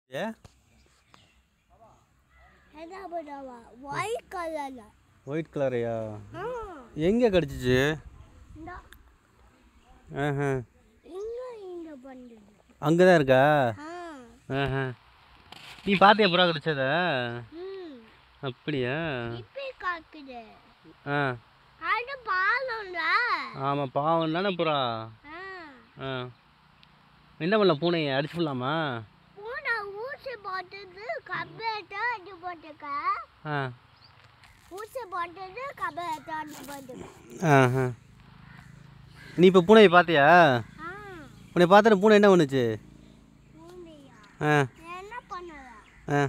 ஏ என்ன பண்ணுவா ஒயிட் கலர்ல ஒயிட் கலரையா ஆ எங்கே கடிச்சிச்சு இந்த ஆஹா இங்க இங்க பண்ணுது அங்கே தான் இருக்கா ஆ ஆஹா நீ பார்த்தியா புறா கடிச்சத ம் அப்படியா இப்படி காக்குது ஆ அது பாலம்ல ஆமாம் பாவம் தானே புறா ஆ ஆ என்ன பண்ணலாம் பூனையை அடிச்சு போடலாமா பூனை ஊசி போட்டது கப்பேட்டை அடி போட்டுக்க ஆ ஊசி போட்டது கப்பேட்டை அடி போட்டுக்க ஆஹா நீ இப்போ பூனையை பார்த்தியா ஆ உன்னை பார்த்துட்டு பூனை என்ன பண்ணுச்சு பூனையா ஆ என்ன பண்ணல ஆ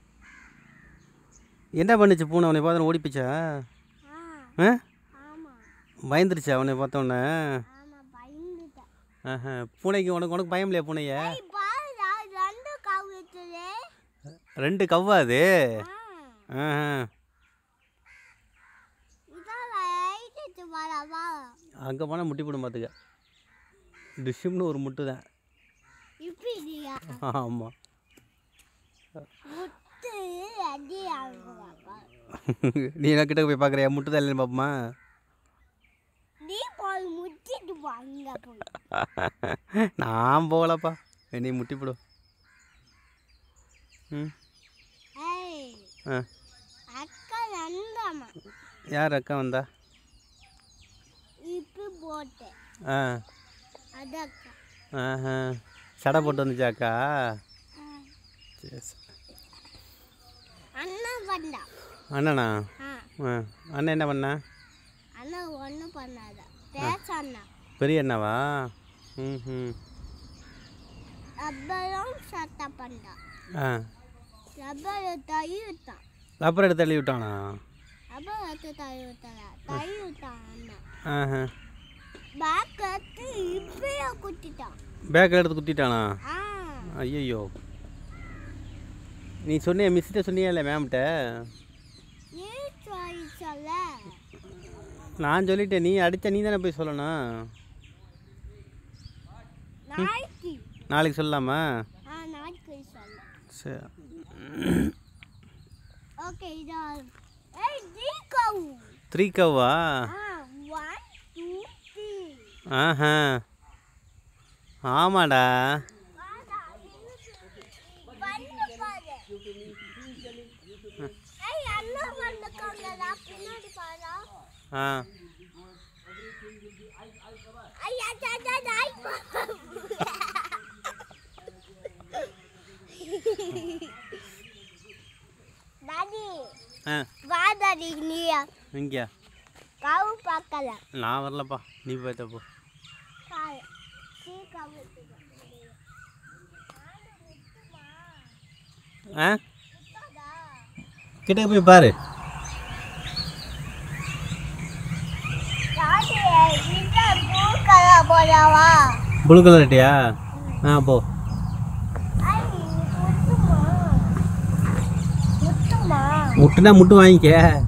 என்ன பண்ணுச்சு பூனை உன்னை பார்த்து ஓடிப்பிச்சா ஆ ஆ ஆமா பயந்துருச்சா உன்னை பார்த்தோன்னே ஆமா பயந்துட்டேன் ஆஹா பூனைக்கு உனக்கு உனக்கு பயம் இல்லையா பூனைய ஏய் பாருடா ரெண்டு கவிச்சுது ரெண்டு கவ்வா அது ஆ ஆஹா இதான் லைட்டு வரவா அங்கே போனால் முட்டி போடும் பார்த்துக்க டிஷ்ஷும்னு ஒரு முட்டு தான் இப்படியா ஆமாம் முத்து அடி ஆகுவாப்பா நீ என்ன கிட்ட போய் பார்க்குறியா முட்டு தான் இல்லைன்னு பார்ப்போமா நீ போய் முட்டிட்டு வாங்க போய் நான் போகலப்பா நீ முட்டி போடும் ம் ஏய் ஆ அக்கா நந்தாமா யார் அக்கா வந்தா இப்படி போட்டேன் ஆ அது அக்கா ஆஹா சடை போட்டு வந்துச்சா அக்கா ஆ. சரி சரி. அண்ணா பண்ணா அண்ணனா ஆ ஆ அண்ணன் என்ன பண்ணா அண்ணா ஒன்றும் பண்ணாத பேச அண்ணா பெரிய அண்ணாவா ம் ம் ரப்பரும் சட்டை பண்ணா ஆ ரப்பர் தையுத்தான் அப்புறம் எடுத்து தள்ளி விட்டானா ரப்பர் எடுத்து தையுத்தல தையுத்தான் அண்ணா ஆஹா பேக் எடுத்து இப்பயே குத்திட்டான் பேக்கில் எடுத்து குத்திட்டானா ஆ ஐயோ நீ சொன்னியா மிஸ்கிட்ட சொன்னியா இல்லை மேம்கிட்ட நீ சொல்லி சொல்ல நான் சொல்லிட்டேன் நீ அடித்த நீ தானே போய் சொல்லணும் நாய்க்கு நாளைக்கு சொல்லலாமா ஆ நாய்க்கு சொல்ல சரி ஓகே இதா ஏய் தீகவ் த்ரீ கவ்வா ஆ ஒன் டூ த்ரீ ஆஹா ஆமாடா வாடா பண்ணு பாரு ஏய் அண்ணா வந்துக்காங்கடா பின்னாடி பாரு ஆ ஐயா தாத்தா நாய் டாடி ஆ வா டாடி நீ இங்கேயா காவு பார்க்கல நான் வரலப்பா நீ போய்த்த போ காய் சீ காவு ஆ கிட்ட போய் பாரு டாடி இந்த பூக்கல போடவா ப்ளூ கலர்ட்டியா ஆ போ ஐ முத்துமா முத்துமா முட்டுனா முட்டு வாங்கிக்க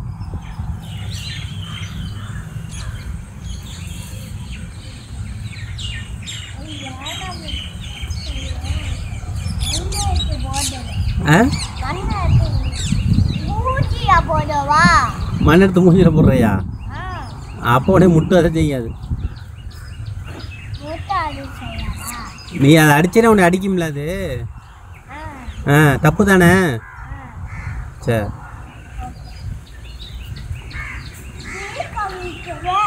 ஆ மூச்சியா போடவா மண் எடுத்து மூஞ்சில போடுறியா ஆ அப்போ உடனே முட்டு அதை செய்யாது முட்டாடு செய்யாதா நீ அதை அடிச்சேன்னா உன்னை அடிக்கும்ல அது ஆ ஆ தப்பு தானே ஆ சரி சீ கவிக்கிறே